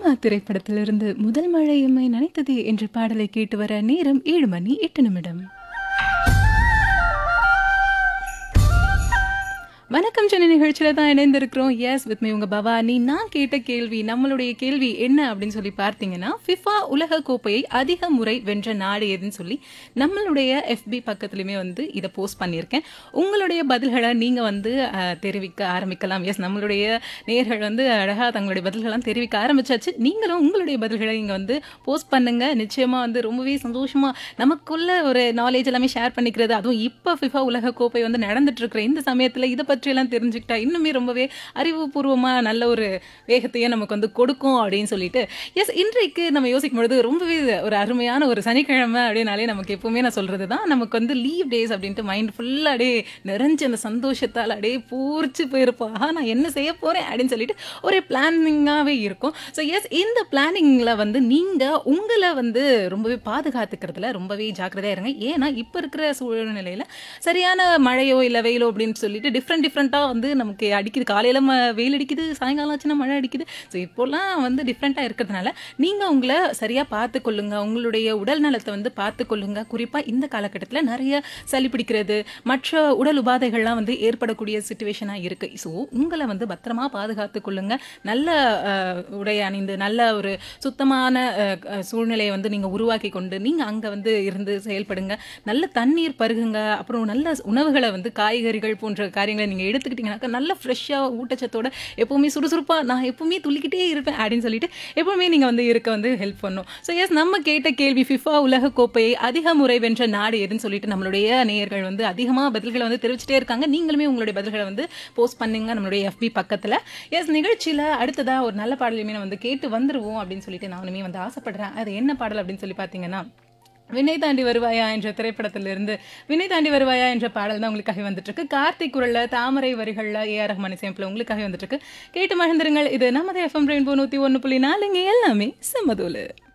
சிவா திரைப்படத்திலிருந்து முதல் மழை எம்மை நனைத்தது என்ற பாடலை கேட்டு வர நேரம் ஏழு மணி எட்டு நிமிடம் வணக்கம் சென்னை நிகழ்ச்சியில தான் இணைந்திருக்கிறோம் எஸ் வித் மீ உங்க பவானி நான் கேட்ட கேள்வி நம்மளுடைய கேள்வி என்ன அப்படின்னு சொல்லி பார்த்தீங்கன்னா ஃபிஃபா உலக கோப்பையை அதிக முறை வென்ற நாடு எதுன்னு சொல்லி நம்மளுடைய எஃபி பக்கத்துலையுமே வந்து இதை போஸ்ட் பண்ணியிருக்கேன் உங்களுடைய பதில்களை நீங்க வந்து அஹ், தெரிவிக்க ஆரம்பிக்கலாம் எஸ் நம்மளுடைய நேர்கள் வந்து அழகா தங்களுடைய பதில்கள்லாம் தெரிவிக்க ஆரம்பிச்சாச்சு நீங்களும் உங்களுடைய பதில்களை இங்க வந்து போஸ்ட் பண்ணுங்க நிச்சயமா வந்து ரொம்பவே சந்தோஷமா நமக்குள்ள ஒரு நாலேஜ் எல்லாமே ஷேர் பண்ணிக்கிறது அதுவும் இப்போ ஃபிஃபா உலக கோப்பை வந்து நடந்துட்டு இருக்கிற இந்த சமயத்துல இதை பற்றியெல்லாம் தெரிஞ்சுக்கிட்டா இன்னுமே ரொம்பவே அறிவுபூர்வமா நல்ல ஒரு வேகத்தையே நமக்கு வந்து கொடுக்கும் அப்படின்னு சொல்லிட்டு எஸ் இன்றைக்கு நம்ம யோசிக்கும் பொழுது ரொம்பவே ஒரு அருமையான ஒரு சனிக்கிழமை அப்படின்னாலே நமக்கு எப்பவுமே நான் சொல்றது தான் நமக்கு வந்து லீவ் டேஸ் அப்படின்ட்டு மைண்ட் ஃபுல்லாக அப்படியே நிறைஞ்சு அந்த சந்தோஷத்தால் அப்படியே பூரிச்சு போயிருப்போம் ஆஹா நான் என்ன செய்ய போறேன் அப்படின்னு சொல்லிட்டு ஒரு பிளானிங்காகவே இருக்கும் ஸோ எஸ் இந்த பிளானிங்கில் வந்து நீங்கள் உங்களை வந்து ரொம்பவே பாதுகாத்துக்கிறதுல ரொம்பவே ஜாக்கிரதையாக இருங்க ஏன்னா இப்போ இருக்கிற சூழ்நிலையில் சரியான மழையோ இல்லை வெயிலோ அப்படின்னு சொல்லிட்டு டிஃப்ரெண்ட் டிஃப்ரெண்ட்டாக வந்து நமக்கு அடிக்குது காலையில் ம வெயில் அடிக்குது சாயங்காலம் ஆச்சுன்னா மழை அடிக்குது ஸோ இப்போல்லாம் வந்து டிஃப்ரெண்ட்டாக இருக்கிறதுனால நீங்கள் உங்களை சரியாக பார்த்து கொள்ளுங்க உங்களுடைய உடல் நலத்தை வந்து பார்த்து கொள்ளுங்க குறிப்பாக இந்த காலகட்டத்தில் நிறைய சளி பிடிக்கிறது மற்ற உடல் உபாதைகள்லாம் வந்து ஏற்படக்கூடிய சுச்சுவேஷனாக இருக்குது ஸோ உங்களை வந்து பத்திரமா பாதுகாத்து கொள்ளுங்க நல்ல அஹ், உடை அணிந்து நல்ல ஒரு சுத்தமான அஹ், அஹ், சூழ்நிலையை வந்து நீங்கள் உருவாக்கி கொண்டு நீங்கள் அங்கே வந்து இருந்து செயல்படுங்க நல்ல தண்ணீர் பருகுங்க அப்புறம் நல்ல உணவுகளை வந்து காய்கறிகள் போன்ற காரியங்களை நீங்கள் எடுத்துக்கிட்டீங்கன்னாக்கா நல்ல ஃப்ரெஷ்ஷாக ஊட்டச்சத்தோட எப்பவுமே சுறுசுறுப்பாக நான் எப்பவுமே துள்ளிக்கிட்டே இருப்பேன் அப்படின்னு சொல்லிட்டு எப்பவுமே நீங்கள் வந்து இருக்க வந்து ஹெல்ப் பண்ணும் ஸோ எஸ் நம்ம கேட்ட கேள்வி ஃபிஃபா உலக கோப்பையை அதிக முறை வென்ற நாடு எதுன்னு சொல்லிட்டு நம்மளுடைய நேயர்கள் வந்து அதிகமாக பதில்களை வந்து தெரிவிச்சிட்டே இருக்காங்க நீங்களுமே உங்களுடைய பதில்களை வந்து போஸ்ட் பண்ணுங்க நம்மளுடைய எஃபி பக்கத்தில் எஸ் நிகழ்ச்சியில் அடுத்ததாக ஒரு நல்ல பாடலுமே நம்ம வந்து கேட்டு வந்துருவோம் அப்படின்னு சொல்லிட்டு நானுமே வந்து ஆசைப்படுறேன் அது என்ன பாடல் அப்படின்னு சொல்லி பார்த்தீங்கன்னா வினை தாண்டி வருவாயா என்ற திரைப்படத்திலிருந்து வினை தாண்டி வருவாயா என்ற பாடல் தான் உங்களுக்காக வந்துட்டு இருக்கு கார்த்திக் குரல்ல தாமரை வரிகள்ல ஏ ஆர் ரஹ்மான் இசையமைப்பில் உங்களுக்காக வந்துட்டு இருக்கு கேட்டு மகிழ்ந்துருங்கள் இது நமது எஃப்எம் ரெயின்போ நூத்தி ஒன்று புள்ளி நாலுங்க எல்லாமே செம்மதூலு